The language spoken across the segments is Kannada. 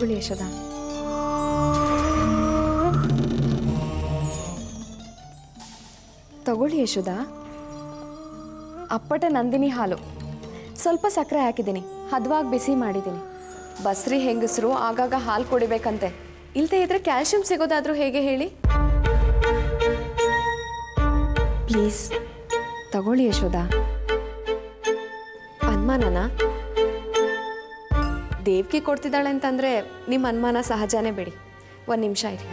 ತಗೊಳ್ಳಿ ಯಶೋದ ತಗೊಳ್ಳಿ ಯಶೋದ ಅಪ್ಪಟ ನಂದಿನಿ ಹಾಲು ಸ್ವಲ್ಪ ಸಕ್ಕರೆ ಹಾಕಿದ್ದೀನಿ ಹದವಾಗಿ ಬಿಸಿ ಮಾಡಿದ್ದೀನಿ ಬಸ್ರಿ ಹೆಂಗಸರು ಆಗಾಗ ಹಾಲು ಕುಡಿಬೇಕಂತೆ ಇಲ್ಲದೆ ಇದ್ರೆ ಕ್ಯಾಲ್ಶಿಯಂ ಸಿಗೋದಾದ್ರೂ ಹೇಗೆ ಹೇಳಿ ಪ್ಲೀಸ್ ತಗೊಳ್ಳಿ ಯಶೋದ ಅನುಮಾನನ ದೇವ್ಗೆ ಕೊಡ್ತಿದ್ದಾಳೆ ಅಂತಂದ್ರೆ ನಿಮ್ಮ ಅನುಮಾನ ಸಹಜನೇ ಬಿಡಿ ಒಂದು ನಿಮಿಷ ಇರಿ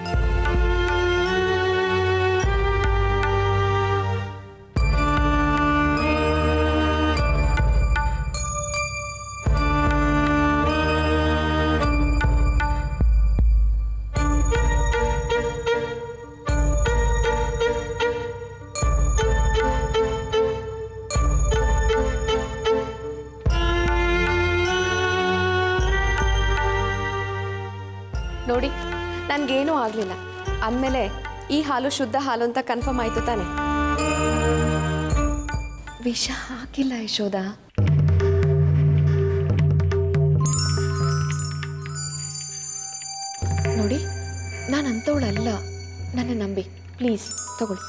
ನೋಡಿ ನನಗೇನೂ ಆಗಲಿಲ್ಲ ಅಂದಮೇಲೆ ಈ ಹಾಲು ಶುದ್ಧ ಹಾಲು ಅಂತ ಕನ್ಫರ್ಮ್ ಆಯಿತು ತಾನೆ ವಿಷ ಹಾಕಿಲ್ಲ ಯಶೋದ ನೋಡಿ ನಾನು ಅಂಥವಳಲ್ಲ ನನ್ನ ನಂಬಿ ಪ್ಲೀಸ್ ತಗೊಳ್ಳಿ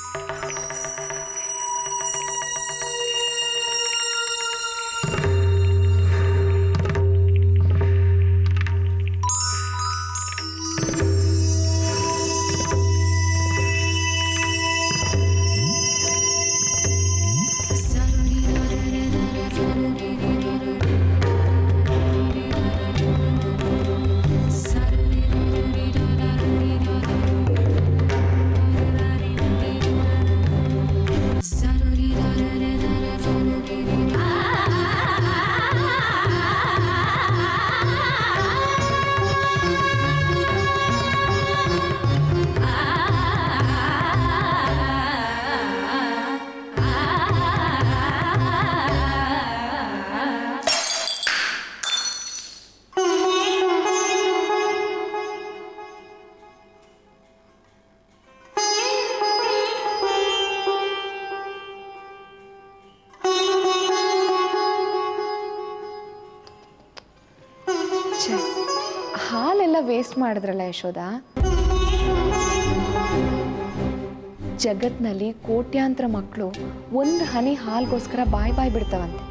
ಛೇ ಹಾಲೆಲ್ಲ ವೇಸ್ಟ್ ಮಾಡಿದ್ರಲ್ಲ ಯಶೋದ ಜಗತ್ನಲ್ಲಿ ಕೋಟ್ಯಾಂತರ ಮಕ್ಕಳು ಒಂದು ಹನಿ ಹಾಲ್ಗೋಸ್ಕರ ಬಾಯ್ ಬಾಯ್ ಬಿಡ್ತಾವಂತೆ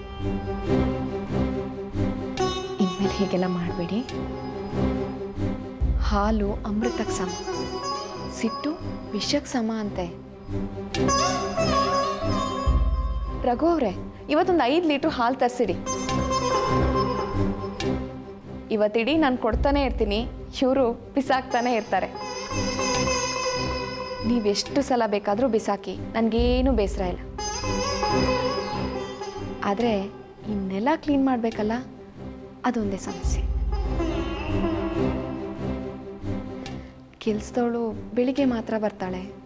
ಇನ್ಮೇಲೆ ಹೀಗೆಲ್ಲ ಮಾಡಬೇಡಿ ಹಾಲು ಅಮೃತಕ್ಕೆ ಸಮ ಸಿಟ್ಟು ವಿಷಕ್ಕೆ ಸಮ ಅಂತೆ ರಘು ಅವರೇ ಇವತ್ತೊಂದು ಐದು ಲೀಟ್ರ್ ಹಾಲು ತರಿಸಿಡಿ ಇವತ್ತಿಡೀ ನಾನು ಕೊಡ್ತಾನೆ ಇರ್ತೀನಿ ಇವರು ಬಿಸಾಕ್ತಾನೆ ಇರ್ತಾರೆ ನೀವೆಷ್ಟು ಸಲ ಬೇಕಾದರೂ ಬಿಸಾಕಿ ನನಗೇನು ಬೇಸರ ಇಲ್ಲ ಆದರೆ ಇನ್ನೆಲ್ಲ ಕ್ಲೀನ್ ಮಾಡಬೇಕಲ್ಲ ಅದೊಂದೇ ಸಮಸ್ಯೆ ಕೆಲ್ಸದವಳು ಬೆಳಿಗ್ಗೆ ಮಾತ್ರ ಬರ್ತಾಳೆ